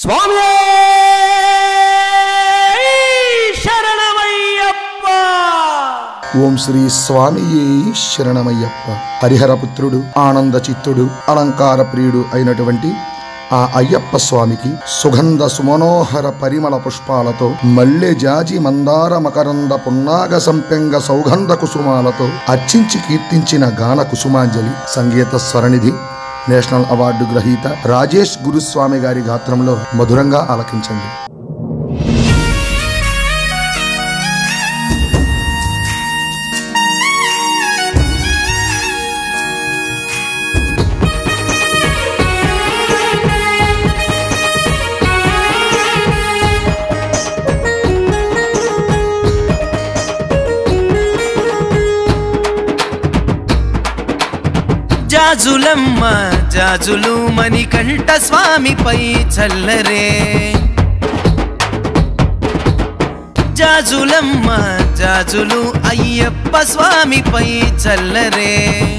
స్వామి శరణమయ్యప్ప ఓం శ్రీ స్వామియే శరణమయ్యప్ప హరిహరపుత్రుడు ఆనంద చిత్తుడు అలంకార ప్రియుడు అయినటువంటి ఆ అయ్యప్ప స్వామికి సుగంధ సుమనోహర పరిమళ పుష్పాలతో మల్లె జాజి మందార మకరంద పున్నాగ సంపెంగ సౌగంధ కుసుమాలతో అర్చించి కీర్తించిన గాన కుసుమాంజలి సంగీత స్వరనిధి నేషనల్ అవార్డు గ్రహీత రాజేష్ గురుస్వామి గారి గాత్రంలో మధురంగా ఆలకించండి జాజులమ్మ జాజులు మణికంఠ స్వామిపై చల్లరే జాజులమ్మ జాజులు అయ్యప్ప స్వామిపై చల్లరే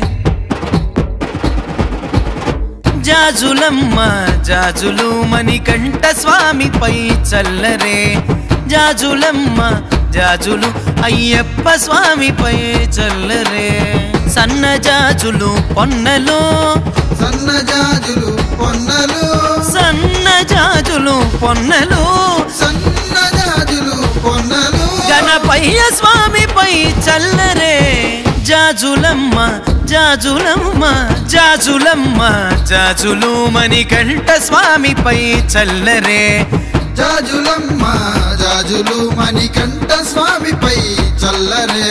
జాజులమ్మ జాజులు మణికంఠ స్వామిపై చల్లరే జాజులమ్మ జాజులు అయ్యప్ప స్వామిపై చల్లరే సన్న జాజులు పొన్నలు సన్నజాజులు పొన్నలు సన్న జాజులు పొన్నలు సన్నజాజులు పొన్నలు గణపయ్య స్వామిపై చల్లరే జాజులమ్మ జాజులమ్మ జాజులమ్మ జాజులు మణికంఠ స్వామిపై చల్లరే జాజులమ్మ జాజులు మణికంఠ స్వామిపై చల్లరే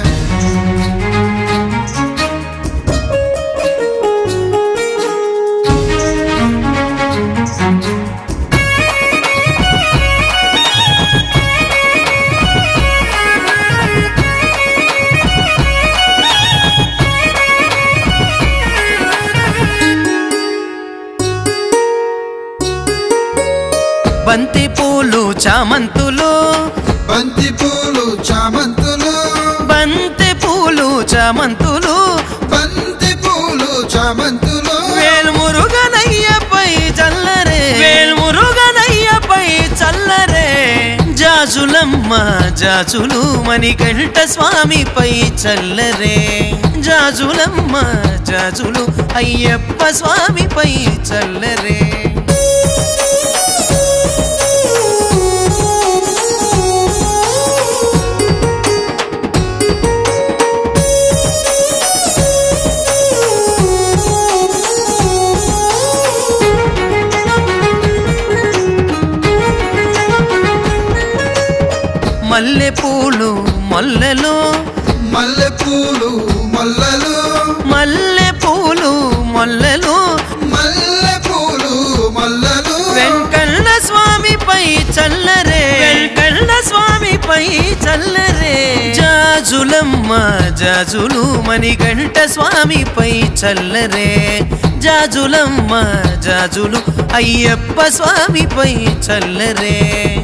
బంతి పూలు చామంతులు బంతి పూలు చామంతులు బంతి పూలు చామంతులు బంతి పూలు చామంతులు వేల్మురుగనయ్యపై చల్లరే వేల్మురుగనయ్యపై చల్లరే జాజులమ్మ జాజులు మణికంఠ స్వామిపై చల్లరే జాజులమ్మ జాజులు అయ్యప్ప స్వామిపై చల్లరే మల్లె పూలు మొల్లలు మల్లె పూలు మల్లలు మల్లె పూలు మొల్లలు మల్లె పూలు మల్లలు వెంకన్న స్వామిపై చల్లరే వెంకన్న స్వామిపై చల్లరే జాజులమ్మ జాజులు మణికంఠ స్వామిపై చల్లరే జాజులమ్మ జాజులు అయ్యప్ప స్వామిపై చల్లరే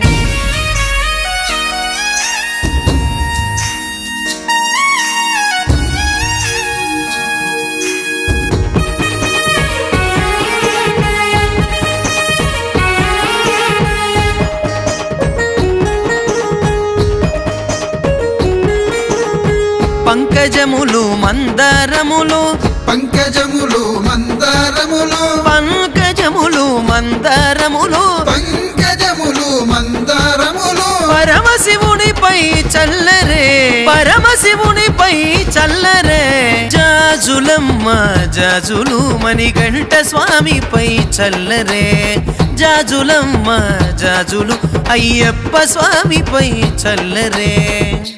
పంకజములు మందారములు పంకజములు మందారములు పంకజములు మందారములు పంకజములు మందారములు పరమశివునిపై చల్లరే పరమశివునిపై చల్లరే జాజులమ్మ జాజులు మణికంఠ స్వామిపై చల్లరే జాజులమ్మ జాజులు అయ్యప్ప స్వామిపై చల్లరే